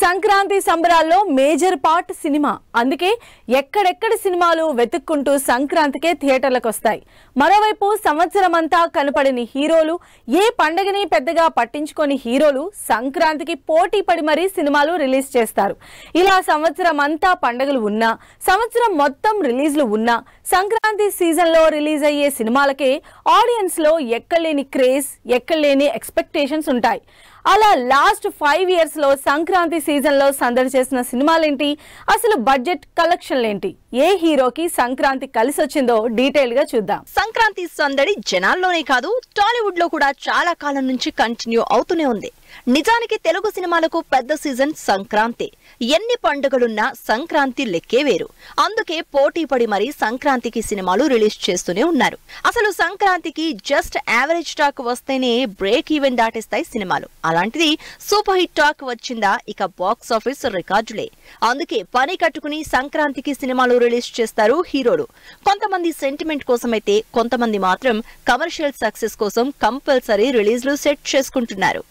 సంక్రాంతి సంబరాల్లో major part cinema అందుకే ఎక్కడెక్కడి సినిమాలు వెతుక్కుంటూ సంక్రాంతికే థియేటర్లకు వస్తాయి మరోవైపు సంవత్సరమంతా కనపడని హీరోలు ఏ పండగని పెద్దగా పట్టించుకొని హీరోలు సంక్రాంతికి పోటీ పడి మరీ సినిమాలు రిలీజ్ చేస్తారు ఇలా సంవత్సరం అంతా పండగలు ఉన్నా సంవత్సరం మొత్తం రిలీజ్లు ఉన్నా సంక్రాంతి సీజన్లో రిలీజ్ అయ్యే సినిమాలకే ఆడియన్స్ లో ఎక్కలేని క్రేజ్ ఎక్కలేని ఎక్స్పెక్టేషన్స్ ఉంటాయి అలా లాస్ట్ ఫైవ్ ఇయర్స్ లో సంక్రాంతి సీజన్ లో సందడి చేసిన సినిమాలేంటి అసలు బడ్జెట్ కలెక్షన్లేంటి ఏ హీరోకి సంక్రాంతి కలిసి వచ్చిందో డీటెయిల్ గా చూద్దాం సంక్రాంతి సందడి జనాల్లోనే కాదు టాలీవుడ్ లో కూడా చాలా కాలం నుంచి కంటిన్యూ అవుతూనే ఉంది నిజానికి తెలుగు సినిమాలకు పెద్ద సీజన్ సంక్రాంతి ఎన్ని పండుగలున్నా సంక్రాంతి లెక్కే వేరు అందుకే పోటీ పడి మరీ సంక్రాంతికి సినిమాలు రిలీజ్ చేస్తూనే ఉన్నారు అసలు సంక్రాంతికి జస్ట్ యావరేజ్ టాక్ వస్తేనే బ్రేక్ ఈవెన్ దాటిస్తాయి సినిమాలు అలాంటిది సూపర్ హిట్ టాక్ వచ్చిందా ఇక బాక్స్ ఆఫీస్ రికార్డులే అందుకే పని కట్టుకుని సంక్రాంతికి సినిమాలు రిలీజ్ చేస్తారు హీరోలు కొంతమంది సెంటిమెంట్ కోసమైతే కొంతమంది మాత్రం కమర్షియల్ సక్సెస్ కోసం కంపల్సరీ రిలీజ్లు సెట్ చేసుకుంటున్నారు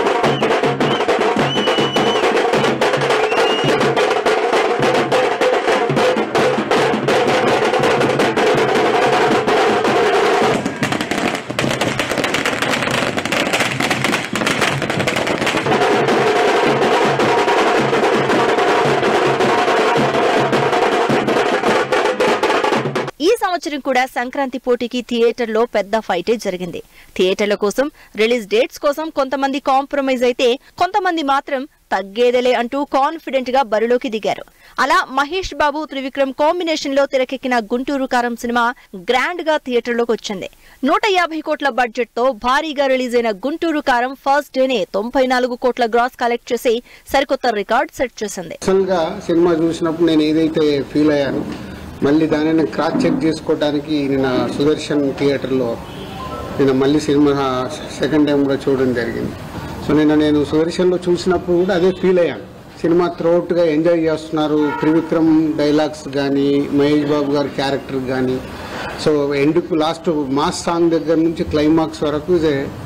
ఈ సంవత్సరం కూడా సంక్రాంతి పోటీకి థియేటర్లో పెద్ద ఫైటే జరిగింది థియేటర్ల కోసం రిలీజ్ డేట్స్ కోసం కొంతమంది కాంప్రమైజ్ అయితే కొంతమంది మాత్రం తగ్గేదేలే అంటూ కాన్ఫిడెంట్ గా బరిలోకి దిగారు అలా మహేష్ బాబు త్రివిక్రమ్ కాంబినేషన్ లో తెరకెక్కిన గుంటూరు కారం సినిమా గ్రాండ్ గా థియేటర్లోకి వచ్చింది నూట యాభై కోట్ల బడ్జెట్ తో భారీగా రిలీజ్ అయిన గుంటూరు కారం ఫస్ట్ డేనే తొంభై నాలుగు కోట్ల గ్రాస్ కలెక్ట్ చేసి సరికొత్త రికార్డ్ సెట్ చేసింది యాక్చువల్గా సినిమా చూసినప్పుడు నేను ఏదైతే ఫీల్ అయ్యాను మళ్ళీ దానిని క్రాస్ చెక్ చేసుకోవడానికి నిన్న సుదర్శన్ థియేటర్లో నిన్న మళ్ళీ సినిమా సెకండ్ టైం కూడా చూడడం జరిగింది సో నిన్న నేను సుదర్శన్లో చూసినప్పుడు కూడా అదే ఫీల్ అయ్యాను సినిమా త్రోట్గా ఎంజాయ్ చేస్తున్నారు త్రివిక్రమ్ డైలాగ్స్ కానీ మహేష్ బాబు గారి క్యారెక్టర్ కానీ సో ఎండుకు లాస్ట్ మాస్ సాంగ్ దగ్గర నుంచి క్లైమాక్స్ వరకు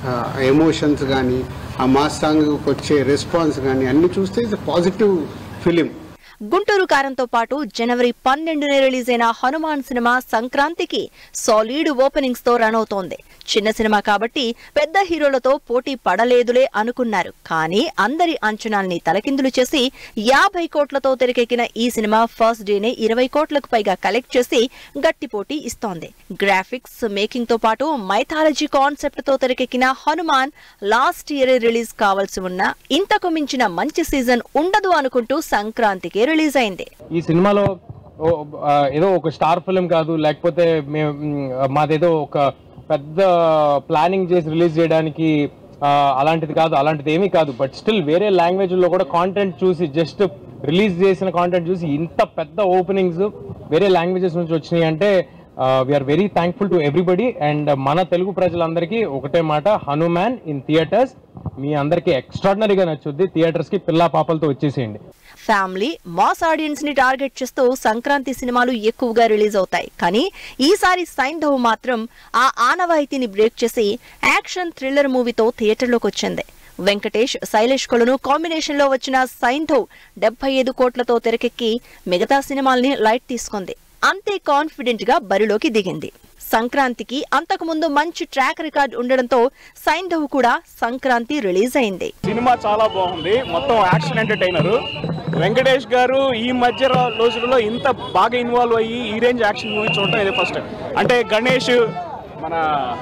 ఎమోషన్స్ కానీ ఆ మాస్ సాంగ్కి వచ్చే రెస్పాన్స్ కానీ అన్ని చూస్తే ఇట్స్ పాజిటివ్ ఫిలిం గుంటూరు కారంతో పాటు జనవరి పన్నెండున రిలీజ్ అయిన హనుమాన్ సినిమా సంక్రాంతికి సాలిడ్ ఓపెనింగ్స్ తో రన్ అవుతోంది చిన్న సినిమా కాబట్టి పెద్ద హీరోలతో పోటీ పడలేదులే అనుకున్నారు కానీ అందరి అంచనాల్ని తలకిందులు చేసి యాభై కోట్లతో తెరకెక్కిన ఈ సినిమా ఫస్ట్ డేనే ఇరవై కోట్లకు పైగా కలెక్ట్ చేసి గట్టి పోటీ ఇస్తోంది గ్రాఫిక్స్ మేకింగ్ తో పాటు మైథాలజీ కాన్సెప్ట్ తో తెరకెక్కిన హనుమాన్ లాస్ట్ ఇయర్ రిలీజ్ కావాల్సి ఉన్న ఇంతకు మించిన మంచి సీజన్ ఉండదు అనుకుంటూ సంక్రాంతికి రిలీజ్ అయింది ఈ సినిమాలో ఓ- ఆ, ఏదో ఒక స్టార్ ఫిలిం కాదు లేకపోతే మేము మ్, మాదేదో ఒక పెద్ద ప్లానింగ్ చేసి రిలీజ్ చేయడానికి ఆ, అలాంటిది కాదు అలాంటిది ఏమీ కాదు బట్ స్టిల్ వేరే లాంగ్వేజ్ లో కూడా కాంటెంట్ చూసి జస్ట్ రిలీజ్ చేసిన కాంటెంట్ చూసి ఇంత పెద్ద ఓపెనింగ్స్ వేరే లాంగ్వేజెస్ నుంచి వచ్చినాయి అంటే we are very thankful to everybody and మన తెలుగు ప్రజలందరికీ ఒకటే మాట హనుమాన్ ఇన్ థియేటర్స్ మీ అందరికీ ఎక్స్ట్రాడినరీగా నచ్చుద్ది థియేటర్స్ కి పిల్లా పాపలతో వచ్చేసేయండి ఫ్యామిలీ మాస్ ఆడియన్స్ ని టార్గెట్ చేస్తూ సంక్రాంతి సినిమాలు ఎక్కువగా రిలీజ్ అవుతాయి కానీ ఈసారి సైంధవ్ మాత్రం ఆ ఆనవాయితీని బ్రేక్ చేసి యాక్షన్ థ్రిల్లర్ మూవీతో థియేటర్లోకి వచ్చింది వెంకటేష్ శైలేష్ కొలను కాంబినేషన్ లో వచ్చిన సైంధవ్ డెబ్బై ఐదు కోట్లతో తెరకెక్కి మిగతా సినిమాల్ని లైట్ తీసుకుంది అంతే కాన్ఫిడెంట్ గా బరిలోకి దిగింది సంక్రాంతికి అంతకుముందు మంచి ట్రాక్ రికార్డ్ ఉండడంతో సైంధవ్ కూడా సంక్రాంతి రిలీజ్ అయింది సినిమా చాలా బాగుంది మొత్తం యాక్షన్ ఎంటర్టైనర్ వెంకటేష్ గారు ఈ మధ్య రో- రోజులలో ఇంత బాగా ఇన్వాల్వ్ అయ్యి ఈ రేంజ్ యాక్షన్ మూవీ చూడటం ఇది ఫస్ట్ అంటే గణేష్ మన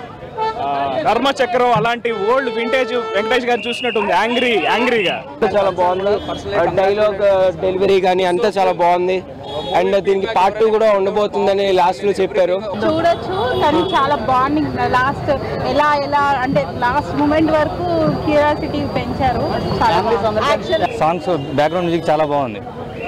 ఆ, ధర్మచక్రం అలాంటి ఓల్డ్ వింటేజ్ వెంకటేష్ గారు చూసినట్టు ఉంది యాంగ్రీ యాంగ్రీగా చాలా బాగుంది డైలాగ్ డెలివరీ కానీ అంతా చాలా బాగుంది అండ్ దీనికి పార్ట్ టూ కూడా ఉండబోతుందని లాస్ట్ లో చెప్పారు చూడొచ్చు కానీ చాలా బాండింగ్ లాస్ట్ ఎలా ఎలా అంటే లాస్ట్ మూమెంట్ వరకు క్యూరియాసిటీ పెంచారు చాలా యాక్షన్ సాంగ్స్ బ్యాక్గ్రౌండ్ మ్యూజిక్ చాలా బాగుంది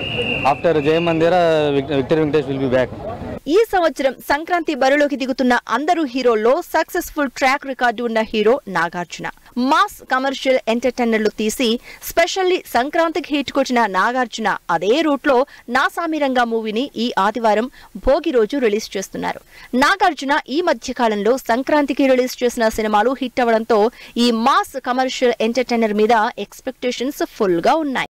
ఆఫ్టర్ జయ మందిర victor Venkatesh will be back ఈ సంవత్సరం సంక్రాంతి బరిలోకి దిగుతున్న అందరూ హీరోల్లో సక్సెస్ఫుల్ ట్రాక్ రికార్డు ఉన్న హీరో నాగార్జున మాస్ కమర్షియల్ ఎంటర్టైనర్లు తీసి స్పెషల్లీ సంక్రాంతికి హిట్ కొట్టిన నాగార్జున అదే రూట్ లో నా సామిరంగా మూవీని ఈ ఆదివారం భోగి రోజు రిలీజ్ చేస్తున్నారు నాగార్జున ఈ మధ్య కాలంలో సంక్రాంతికి రిలీజ్ చేసిన సినిమాలు హిట్ అవ్వడంతో ఈ మాస్ కమర్షియల్ ఎంటర్టైనర్ మీద ఎక్స్పెక్టేషన్స్ ఫుల్ గా ఉన్నాయి